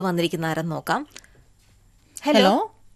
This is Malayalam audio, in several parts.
വന്നിരിക്കുന്ന ആരെന്ന് നോക്കാം ഹലോ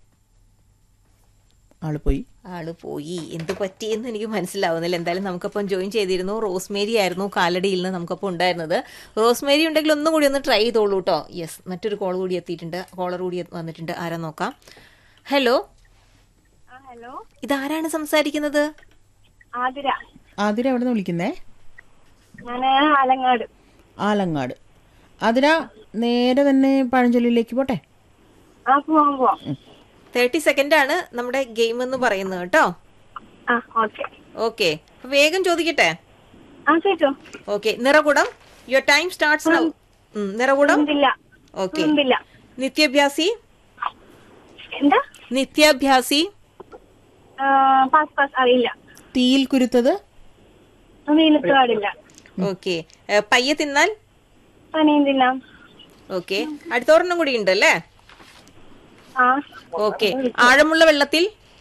ആള് പോയി ആള് പോയി എന്ത് പറ്റിയെന്ന് എനിക്ക് മനസ്സിലാവുന്നില്ല എന്തായാലും നമുക്കപ്പം ജോയിൻ ചെയ്തിരുന്നു റോസ്മേരി ആയിരുന്നു കാലടിയിൽ നിന്ന് നമുക്കപ്പോൾ ഉണ്ടായിരുന്നത് റോസ്മേരി ഉണ്ടെങ്കിൽ ഒന്നും കൂടി ഒന്ന് ട്രൈ ചെയ്തോളൂ കേട്ടോ യെസ് മറ്റൊരു കോൾ കൂടി എത്തിയിട്ടുണ്ട് കോളർ കൂടി വന്നിട്ടുണ്ട് ആരാ നോക്കാം ഹലോ ആ ഹലോ ഇതാരാണ് സംസാരിക്കുന്നത് ആതിര ആതിര എവിടെ നിന്ന് വിളിക്കുന്നേ ഞാന് ആലങ്ങാട് ആലങ്ങാട് ആതിര നേരെ തന്നെ പഴഞ്ചൊല്ലിയിലേക്ക് പോട്ടെ ആ പോവാം പോവാം തേർട്ടി സെക്കൻഡ് ആണ് നമ്മുടെ ഗെയിം എന്ന് പറയുന്നത് കേട്ടോ ആ ഓക്കെ ഓക്കെ വേഗം ചോദിക്കട്ടെ ആ കേട്ടോ ഓക്കെ നിറകുടം യുവർ ടൈം സ്റ്റാർട്ട്സ് നൗ നിറകുടം ഉണ്ടില്ല ഓക്കെ ഉണ്ടില്ല നിത്യാഭ്യാസി എന്താ നിത്യാഭ്യാസി ആ, പാസ് പാസ് അറിയില്ല തീയിൽ കുരുത്തത് വെയിലത്ത് പാടില്ല ഓക്കെ പയ്യെ തിന്നാൽ പനിയും തിന്നാം ഓക്കെ അടുത്തോരെണ്ണം കൂടി ഉണ്ട് അല്ലേ ആ ഓക്കെ ആഴമുള്ള വെള്ളത്തിൽ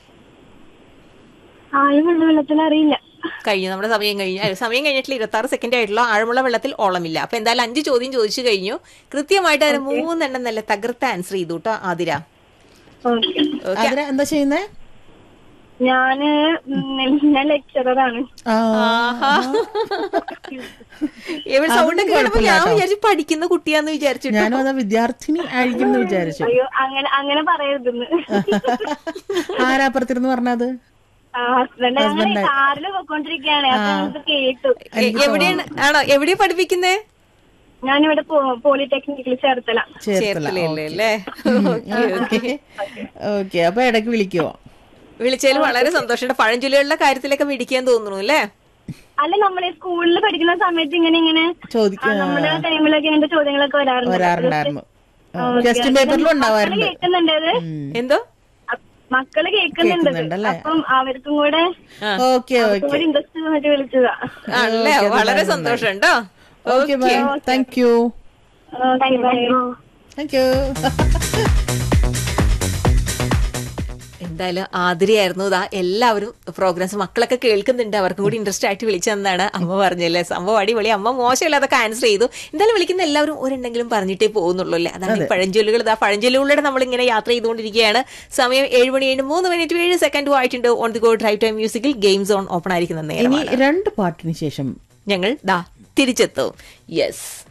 ആരും വെള്ള വെള്ളത്തിൽ അറിയില്ല കഴിഞ്ഞു നമ്മുടെ സമയം കഴിഞ്ഞു അല്ല, സമയം കഴിഞ്ഞിട്ടില്ല ഇരുപത്തി ആറ് സെക്കൻഡ് ആയിട്ടുള്ള ആഴമുള്ള വെള്ളത്തിൽ ഓളമില്ല അപ്പൊ എന്തായാലും അഞ്ച് ചോദ്യം ചോദിച്ചു കഴിഞ്ഞു കൃത്യമായിട്ട് അതിന് മൂന്നെണ്ണം നല്ല തകർത്ത് ആൻസർ ചെയ്തു കേട്ടോ ആതിര ഓക്കെ ഓക്കെ ആതിര എന്താ ചെയ്യുന്നേ ഞാന് ഉം, ഞാൻ ലെക്ചററാണ് ആ, എവിടെ സൗണ്ട് ഒക്കെ കേട്ടപ്പോ ഞാൻ കുഴപ്പമില്ല വിചാരിച്ചു പഠിക്കുന്ന കുട്ടിയാന്ന് വിചാരിച്ചിട്ടു ഞാനും അതാ വിദ്യാർത്ഥിനി ആയിരിക്കും എന്ന് വിചാരിച്ചു അയ്യോ അങ്ങനെ അങ്ങനെ പറയരുതെന്ന് ആരാപ്പുറത്തിരുന്ന് പറഞ്ഞത് ആ ഹസ്ബൻഡ് അങ്ങനെ കാറിൽ പോയിക്കൊണ്ടിരിക്കുകയാണ് അപ്പൊ ഇത് കേട്ടു എ- എവിടെയാണ് ആണോ എവിടെയാ പഠിപ്പിക്കുന്നേ ഞാനിവിടെ പോ- പോളിടെക്നിക്കിൽ ചേർത്തല ചേർത്തല ചേർത്തലയല്ലേ അല്ലേ ഓക്കെ ഓക്കെ അപ്പൊ ഇടയ്ക്ക് വിളിക്കുവോ വിളിച്ചതിൽ വളരെ സന്തോഷമുണ്ട് പഴഞ്ചൊല്ലികളുടെ കാര്യത്തിലൊക്കെ മിടിക്കാൻ തോന്നുന്നു അല്ലേ അല്ല നമ്മളെ സ്കൂളിൽ പഠിക്കുന്ന സമയത്ത് ഇങ്ങനെ ഇങ്ങനെ ആ, ചോദിക്ക നമ്മുടെ ടൈമിലൊക്കെ ഇങ്ങനത്തെ ചോദ്യങ്ങളൊക്കെ വരാറുണ്ട് വരാറുണ്ടായിരുന്നു ഓക്കേ. ക്വസ്റ്റ്യൻ പേപ്പറിലും മക്കള് ഉണ്ടാവാറുണ്ട് കേൾക്കുന്നുണ്ട് അത് എന്തോ അ- മക്കള് കേൾക്കുന്നുണ്ട് ഇത്. കേൾക്കുന്നുണ്ടല്ലേ? അപ്പം അവർക്കും കൂടെ ഓക്കെ ഓക്കെ ഒരു ഇൻട്രസ്റ്റ് വന്നിട്ട് വിളിച്ചതാ ആണല്ലേ വളരെ സന്തോഷം ഉണ്ടോ okay bye thank you thank you thank you എന്തായാലും ആതിരയായിരുന്നു ഇതാ എല്ലാവരും പ്രോഗ്രാംസ് മക്കളൊക്കെ കേൾക്കുന്നുണ്ട് അവർക്കും കൂടി ഇൻട്രസ്റ്റ് ആയിട്ട് വിളിച്ചെന്നാണ് അമ്മ പറഞ്ഞല്ലേ സംഭവം അടിപൊളി അമ്മ മോശമില്ലാതൊക്കെ ആൻസർ ചെയ്തു എന്തായാലും വിളിക്കുന്ന എല്ലാവരും ഒരെണ്ണെങ്കിലും പറഞ്ഞിട്ടേ പോകുന്നുള്ളൂ അല്ലേ അതാണ് ഈ പഴഞ്ചൊല്ലുകൾ ഇതാ പഴഞ്ചൊല്ലുകളിലൂടെ നമ്മൾ ഇങ്ങനെ യാത്ര ചെയ്തുകൊണ്ടിരിക്കുകയാണ് സമയം ഏഴ് മണി ഏഴ് മൂന്ന് മിനിറ്റ് ഏഴ് സെക്കൻഡും ആയിട്ടുണ്ട് on the go drive time മ്യൂസിക്കിൽ ഗെയിം സോൺ ഓപ്പൺ ആയിരിക്കുന്ന ഇനി നേരമാണ് രണ്ട് പാട്ടിന് ശേഷം ഞങ്ങൾ ദാ തിരിച്ചെത്തും യെസ്